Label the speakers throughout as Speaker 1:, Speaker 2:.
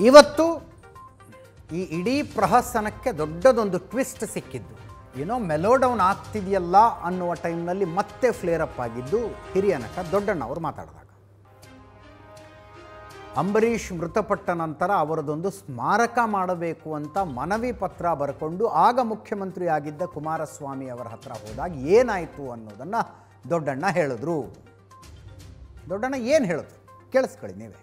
Speaker 1: ಇವತ್ತು ಈ ಇಡೀ ಪ್ರಹಸನಕ್ಕೆ ದೊಡ್ಡದೊಂದು ಟ್ವಿಸ್ಟ್ ಸಿಕ್ಕಿದ್ದು ಏನೋ ಮೆಲೋಡೌನ್ ಆಗ್ತಿದೆಯಲ್ಲ ಅನ್ನುವ ಟೈಮ್ನಲ್ಲಿ ಮತ್ತೆ ಫ್ಲೇರ್ ಅಪ್ ಆಗಿದ್ದು ಹಿರಿಯ ನಟ ದೊಡ್ಡಣ್ಣ ಅವರು ಮಾತಾಡಿದಾಗ ಅಂಬರೀಷ್ ಮೃತಪಟ್ಟ ನಂತರ ಅವರದೊಂದು ಸ್ಮಾರಕ ಮಾಡಬೇಕು ಅಂತ ಮನವಿ ಪತ್ರ ಬರ್ಕೊಂಡು ಆಗ ಮುಖ್ಯಮಂತ್ರಿ ಆಗಿದ್ದ ಕುಮಾರಸ್ವಾಮಿ ಅವರ ಹತ್ರ ಹೋದಾಗ ಏನಾಯಿತು ಅನ್ನೋದನ್ನು ದೊಡ್ಡಣ್ಣ ಹೇಳಿದ್ರು ದೊಡ್ಡಣ್ಣ ಏನು ಹೇಳಿದ್ರು ಕೇಳಿಸ್ಕೊಳ್ಳಿ ನೀವೇ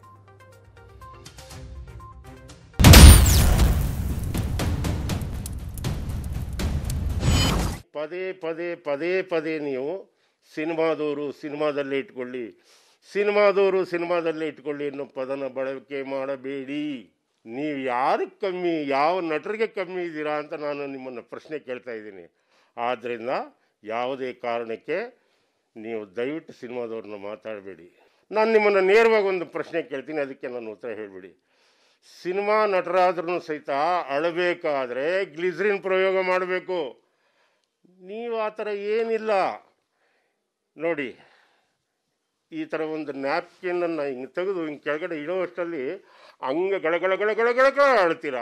Speaker 2: ಪದೇ ಪದೇ ಪದೇ ಪದೇ ನೀವು ಸಿನಿಮಾದವರು ಸಿನಿಮಾದಲ್ಲೇ ಇಟ್ಕೊಳ್ಳಿ ಸಿನಿಮಾದವರು ಸಿನಿಮಾದಲ್ಲೇ ಇಟ್ಕೊಳ್ಳಿ ಅನ್ನೋ ಪದನ ಬಳಕೆ ಮಾಡಬೇಡಿ ನೀವು ಯಾರಿಗೆ ಕಮ್ಮಿ ಯಾವ ನಟರಿಗೆ ಕಮ್ಮಿ ಇದ್ದೀರಾ ಅಂತ ನಾನು ನಿಮ್ಮನ್ನು ಪ್ರಶ್ನೆ ಕೇಳ್ತಾ ಇದ್ದೀನಿ ಆದ್ದರಿಂದ ಯಾವುದೇ ಕಾರಣಕ್ಕೆ ನೀವು ದಯವಿಟ್ಟು ಸಿನಿಮಾದವ್ರನ್ನ ಮಾತಾಡಬೇಡಿ ನಾನು ನಿಮ್ಮನ್ನು ನೇರವಾಗಿ ಒಂದು ಪ್ರಶ್ನೆ ಕೇಳ್ತೀನಿ ಅದಕ್ಕೆ ನಾನು ಉತ್ತರ ಹೇಳಿಬಿಡಿ ಸಿನಿಮಾ ನಟರಾದ್ರೂ ಸಹಿತ ಅಳಬೇಕಾದ್ರೆ ಗ್ಲಿಸ್ರಿನ್ ಪ್ರಯೋಗ ಮಾಡಬೇಕು ನೀವು ಆ ಥರ ಏನಿಲ್ಲ ನೋಡಿ ಈ ಥರ ಒಂದು ನ್ಯಾಪ್ಕಿನನ್ನು ಹಿಂಗೆ ತೆಗೆದು ಹಿಂಗೆ ಕೆಳಗಡೆ ಇಡೋ ಅಷ್ಟರಲ್ಲಿ ಹಂಗೆ ಗಳಗಳ ಗಳಗಳ ಗಳಗಳ ಆಡ್ತೀರಾ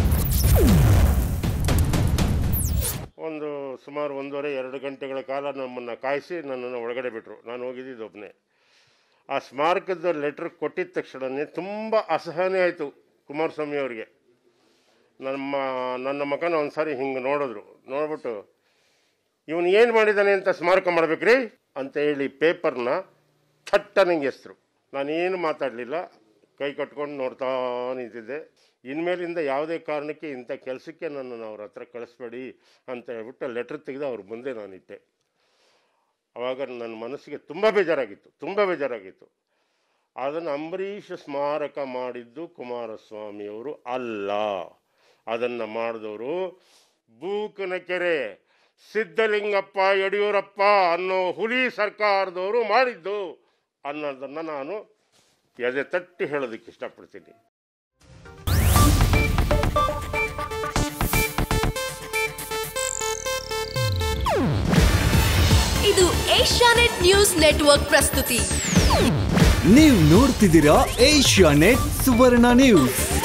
Speaker 2: ಒಂದು ಸುಮಾರು ಒಂದೂವರೆ ಎರಡು ಗಂಟೆಗಳ ಕಾಲ ನಮ್ಮನ್ನು ಕಾಯಿಸಿ ನನ್ನನ್ನು ಒಳಗಡೆ ಬಿಟ್ಟರು ನಾನು ಹೋಗಿದ್ದಿದ್ದು ಒಬ್ಬನೇ ಆ ಸ್ಮಾರಕದ ಲೆಟ್ರ್ ಕೊಟ್ಟಿದ ತಕ್ಷಣವೇ ತುಂಬ ಅಸಹನೆ ಆಯಿತು ಕುಮಾರಸ್ವಾಮಿ ಅವರಿಗೆ ನಮ್ಮ ನನ್ನ ಮಗನ ಒಂದು ಸಾರಿ ಹಿಂಗೆ ನೋಡಿದ್ರು ನೋಡ್ಬಿಟ್ಟು ಇವನು ಏನು ಮಾಡಿದ್ದಾನೆ ಅಂತ ಸ್ಮಾರಕ ಮಾಡ್ಬೇಕ್ರಿ ಅಂತ ಹೇಳಿ ಪೇಪರ್ನ ಥಟ್ಟನಂಗೆ ಎಸ್ತರು ನಾನೇನು ಮಾತಾಡಲಿಲ್ಲ ಕೈ ಕಟ್ಕೊಂಡು ನೋಡ್ತಾ ನಿಂತಿದ್ದೆ ಇನ್ಮೇಲಿಂದ ಯಾವುದೇ ಕಾರಣಕ್ಕೆ ಇಂಥ ಕೆಲಸಕ್ಕೆ ನನ್ನನ್ನು ಅವ್ರ ಹತ್ರ ಕಳಿಸ್ಬೇಡಿ ಅಂತ ಹೇಳ್ಬಿಟ್ಟು ಲೆಟ್ರ್ ತೆಗೆದು ಅವ್ರ ಮುಂದೆ ನಾನಿಟ್ಟೆ ಆವಾಗ ನನ್ನ ಮನಸ್ಸಿಗೆ ತುಂಬ ಬೇಜಾರಾಗಿತ್ತು ತುಂಬ ಬೇಜಾರಾಗಿತ್ತು ಅದನ್ನು ಅಂಬರೀಷ್ ಸ್ಮಾರಕ ಮಾಡಿದ್ದು ಕುಮಾರಸ್ವಾಮಿಯವರು ಅಲ್ಲ ಅದನ್ನು ಮಾಡಿದವರು ಬೂಕನಕೆರೆ ಸಿದ್ಧಲಿಂಗಪ್ಪ ಯಡಿಯೂರಪ್ಪ ಅನ್ನೋ ಹುಲಿ ಸರ್ಕಾರದವರು ಮಾಡಿದ್ದು ಅನ್ನೋದನ್ನು ನಾನು ಎದೆ ತಟ್ಟಿ ಹೇಳೋದಕ್ಕೆ ಇಷ್ಟಪಡ್ತೀನಿ
Speaker 3: ಇದು ಏಷ್ಯಾನೆಟ್ ನ್ಯೂಸ್ ನೆಟ್ವರ್ಕ್ ಪ್ರಸ್ತುತಿ
Speaker 4: ನೀವು ನೋಡ್ತಿದ್ದೀರಾ ಏಷ್ಯಾ ನೆಟ್ ಸುವರ್ಣ ನ್ಯೂಸ್